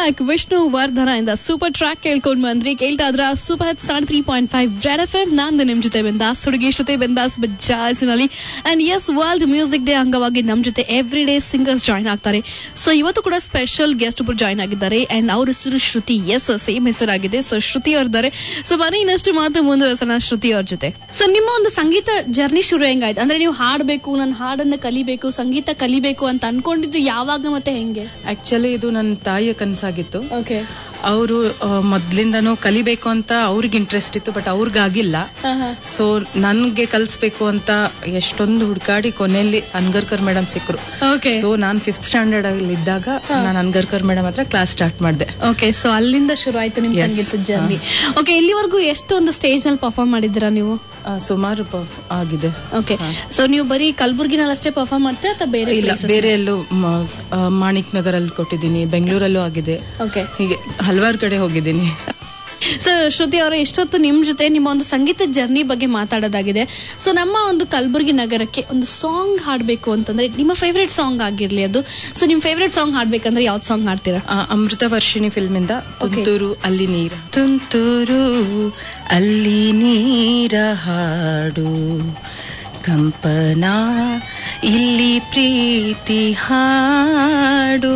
Back Vishnu ವರ್ಧನ ಇಂದ super track ಕೇಳ್ಕೊಂಡ್ ಬಂದ್ರಿ ಕೇಳ್ತಾ ಇದ್ರ ಸೂಪರ್ ಹತ್ seven three point five red F M ನಾನು ನಿಮ್ ಜೊತೆ ಬೆಂದಾಸ್ ಹುಡುಗಿ ಜೊತೆ ಬೆಂದಾಸ್ ಬಜಾಸಿನಲ್ಲಿ and yes world music day ಅಂಗವಾಗಿ ನಮ್ ಜೊತೆ ಎವ್ರಿ ಡೇ ಸಿಂಗರ್ಸ್ ಜಾಯ್ನ್ ಆಗ್ತಾರೆ ಸೊ ಇವತ್ತು ಕೂಡ ಸ್ಪೆಷಲ್ ಗೆಸ್ಟ್ ಒಬ್ರು ಜಾಯ್ನ್ ಆಗಿದ್ದಾರೆ ಅಂಡ್ ಅವ್ರ ಹೆಸರು ಶ್ರುತಿ ಎಸ್ ಸೇಮ್ ಹೆಸರಾಗಿದೆ ಸೊ ಶ್ರುತಿ ಅವ್ರಿದ್ದಾರೆ ಸೊ ಬನ್ನಿ ಇನ್ನಷ್ಟು ಮಾತು ಮುಂದುವರ್ಸೋಣ ಶ್ರುತಿ ಅವ್ರ ಜೊತೆ ಸೊ ನಿಮ್ಮ ಒಂದು ಸಂಗೀತ ಜರ್ನಿ ಶುರು ಹೆಂಗಾಯ್ತು ಅಂದ್ರೆ ನೀವು ಹಾಡ್ಬೇಕು ನನ್ನ ಹಾಡನ್ನ ಕಲಿಬೇಕು ಸಂಗೀತ ಕಲಿಬೇಕು ಅಂತ ಅನ್ಕೊಂಡಿದ್ದು ಯಾವಾಗ ಮತ್ತೆ ಹೆಂಗೆ ಆಕ್ಚುಲಿ ಇದು ನನ್ನ ತಾಯಿಯ ಕನಸಾಗಿತ್ತು ಓಕೆ ಅವರು ಮೊದ್ಲಿಂದನೂ ಕಲಿಬೇಕು ಅಂತ ಅವ್ರಿಗೆ ಇಂಟ್ರೆಸ್ಟ್ ಇತ್ತು ಬಟ್ ಅವ್ರಿಗಾಗಿಲ್ಲ ಸೊ ನನ್ಗೆ ಕಲಿಸ್ಬೇಕು ಅಂತ ಎಷ್ಟೊಂದು ಹುಡ್ಕಾಡಿ ಕೊನೆಯಲ್ಲಿ ಅನ್ಗರ್ಕರ್ ಮೇಡಮ್ ಸಿಕ್ಕರು ಓಕೆ ಸೊ ನಾನ್ ಫಿಫ್ತ್ ಸ್ಟ್ಯಾಂಡರ್ಡ್ ಅಲ್ಲಿ ಇದ್ದಾಗ ನಾನು ಅನ್ಗರ್ಕರ್ ಮೇಡಮ್ ಹತ್ರ ಕ್ಲಾಸ್ ಸ್ಟಾರ್ಟ್ ಮಾಡಿದೆ ಓಕೆ ಸೊ ಅಲ್ಲಿಂದ ಶುರು ಆಯ್ತು ನಿಮ್ Yes. ಸಂಗೀತದ ಜರ್ನಿ ಓಕೆ ಇಲ್ಲಿವರೆಗೂ ಎಷ್ಟೊಂದು ಸ್ಟೇಜ್ ನಲ್ಲಿ ಪರ್ಫಾರ್ಮ್ ಮಾಡಿದ್ದೀರಾ ನೀವು ಸುಮಾರು perf- ಆಗಿದೆ ಓಕೆ ಸೊ ನೀವು ಬರೀ ಕಲಬುರ್ಗಿನಲ್ಲಿ ಅಷ್ಟೇ ಪರ್ಫಾರ್ಮ್ ಮಾಡ್ತೀರಾ ಅಥವಾ ಬೇರೆ ಇಲ್ಲ ಬೇರೆ ಎಲ್ಲೂ ಮ- ಆ, ಮಾಣಿಕ್ ನಗರ್ ಅಲ್ಲಿ ಕೊಟ್ಟಿದ್ದೀನಿ ಬೆಂಗಳೂರಲ್ಲೂ ಆಗಿದೆ ಓಕೆ ಹೀಗೆ ಹಲವಾರು ಕಡೆ ಹೋಗಿದ್ದೀನಿ ಸೊ ಶ್ರುತಿ ಅವರ ಎಷ್ಟೊತ್ತು ನಿಮ್ ಜೊತೆ ನಿಮ್ಮ ಒಂದು ಸಂಗೀತದ ಜರ್ನಿ ಬಗ್ಗೆ ಮಾತಾಡೋದಾಗಿದೆ ಸೊ ನಮ್ಮ ಒಂದು ಕಲಬುರಗಿ ನಗರಕ್ಕೆ ಒಂದು ಸಾಂಗ್ ಹಾಡ್ಬೇಕು ಅಂತಂದ್ರೆ ನಿಮ್ಮ ಫೇವ್ರೆಟ್ ಸಾಂಗ್ ಆಗಿರ್ಲಿ ಅದು ಸೊ ನಿಮ್ ಫೇವ್ರೆಟ್ ಸಾಂಗ್ ಹಾಡ್ಬೇಕಂದ್ರೆ ಯಾವ್ದು ಸಾಂಗ್ ಹಾಡ್ತೀರಾ ಆ, ಅಮೃತ ವರ್ಷಿಣಿ ಫಿಲ್ಮ್ ಇಂದ ತುಂತೂರು ಅಲ್ಲಿ ನೀರ ತುಂತೂರು ಅಲ್ಲಿ ನೀರ ಹಾಡು ಕಂಪನ ಇಲ್ಲಿ ಪ್ರೀತಿ ಹಾಡು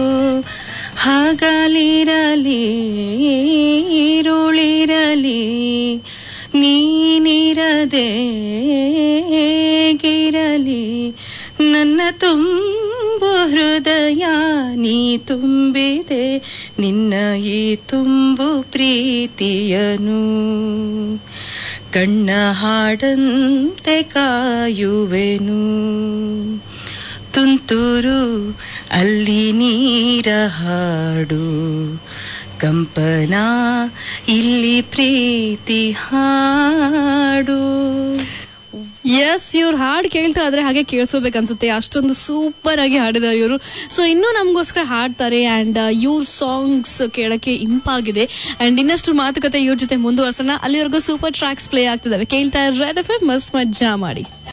ಹಾಗಲಿರಲಿ ಇರುಳಿರಲಿ ನೀನಿರದೆ ಗಿರಲಿ ನನ್ನ ತುಂಬು ಹೃದಯ ನೀ ತುಂಬಿದೆ ನಿನ್ನ ಈ ತುಂಬು ಪ್ರೀತಿಯನು ಕಣ್ಣ ಹಾಡಂತೆ ಕಾಯುವೆನು ತುಂತುರು ಅಲ್ಲಿ ನೀರ ಹಾಡು ಕಂಪನ ಇಲ್ಲಿ ಪ್ರೀತಿ ಹಾಡು ಎಸ್ ಇವ್ರ ಹಾಡು ಕೇಳ್ತಾ ಇದ್ರೆ ಹಾಗೆ ಕೇಳಿಸ್ಕೋಬೇಕು ಅನ್ಸುತ್ತೆ ಅಷ್ಟೊಂದು ಸೂಪರ್ ಆಗಿ ಹಾಡಿದ್ದಾರೆ ಇವರು ಸೊ ಇನ್ನೂ ನಮಗೋಸ್ಕರ ಹಾಡ್ತಾರೆ ಅಂಡ್ ಇವ್ರ ಸಾಂಗ್ಸ್ ಕೇಳಕ್ಕೆ ಇಂಪಾಗಿದೆ ಅಂಡ್ ಇನ್ನಷ್ಟು ಮಾತುಕತೆ ಇವ್ರ ಜೊತೆ ಮುಂದುವರ್ಸೋಣ ಅಲ್ಲಿವರೆಗೂ ಸೂಪರ್ ಟ್ರ್ಯಾಕ್ಸ್ ಪ್ಲೇ ಆಗ್ತಿದಾವೆ ಕೇಳ್ತಾ ರೆಡ್ ಎಫ್ ಮಸ್ತ್ ಮಜ್ಜಾ ಮಾಡಿ